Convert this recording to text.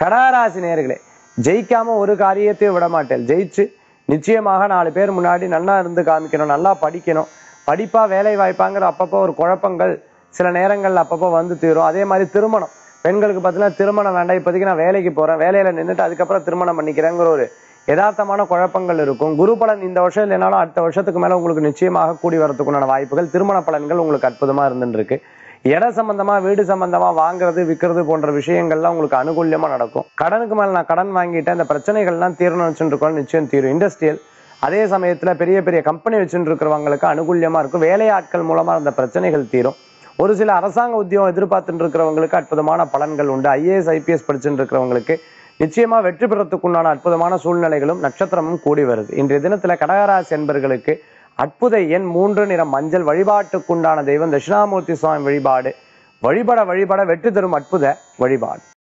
கடகராசி நேர்களே ஜெயிக்காம ஒரு காரியத்தையும் விட மாட்டேன் ஜெயிச்சு நிச்சயமாக நாலு பேர் முன்னாடி நல்லா இருந்து காமிக்கணும் நல்லா படிக்கணும் படிப்பா வேலை வாய்ப்பாங்கிற அப்பப்போ ஒரு குழப்பங்கள் சில நேரங்கள்ல அப்பப்போ வந்து தீரும் அதே மாதிரி திருமணம் பெண்களுக்கு பார்த்தீங்கன்னா திருமணம் வேண்டாம் இப்போதைக்கு நான் வேலைக்கு போறேன் வேலையில நின்றுட்டு அதுக்கப்புறம் திருமணம் பண்ணிக்கிறேங்கிற ஒரு யதார்த்தமான குழப்பங்கள் இருக்கும் குரு பலன் இந்த வருஷம் இல்லைனாலும் அடுத்த வருஷத்துக்கு மேல உங்களுக்கு நிச்சயமாக கூடி வரதுக்குண்டான வாய்ப்புகள் திருமண பலன்கள் உங்களுக்கு அற்புதமா இருந்துட்டு இருக்கு இட சம்பந்தமா வீடு சம்பந்தமா வாங்குறது விற்கிறது போன்ற விஷயங்கள்லாம் உங்களுக்கு அனுகூல்யமா நடக்கும் கடனுக்கு மேல நான் கடன் வாங்கிட்டேன் இந்த பிரச்சனைகள்லாம் தீரணும் வச்சுட்டு இருக்கோம் நிச்சயம் தீரும் இண்டஸ்ட்ரியல் அதே சமயத்துல பெரிய பெரிய கம்பெனி வச்சுட்டு இருக்கிறவங்களுக்கு அனுகூல்யமா இருக்கும் வேலையாட்கள் மூலமா அந்த பிரச்சனைகள் தீரும் ஒரு சில அரசாங்க உத்தியோகம் எதிர்பார்த்துட்டு இருக்கிறவங்களுக்கு அற்புதமான பலன்கள் உண்டு ஐஏஎஸ் ஐபிஎஸ் படிச்சுட்டு இருக்கிறவங்களுக்கு நிச்சயமா வெற்றி பெறத்துக்குண்டான அற்புதமான சூழ்நிலைகளும் நட்சத்திரமும் கூடி வருது இன்றைய தினத்துல கடகராசி என்பர்களுக்கு அற்புத எண் மூன்று நிறம் மஞ்சள் வழிபாட்டுக்குண்டான தெய்வம் தட்சிணாமூர்த்தி சுவாமி வழிபாடு வழிபட வழிபட வெற்றி தரும் அற்புத வழிபாடு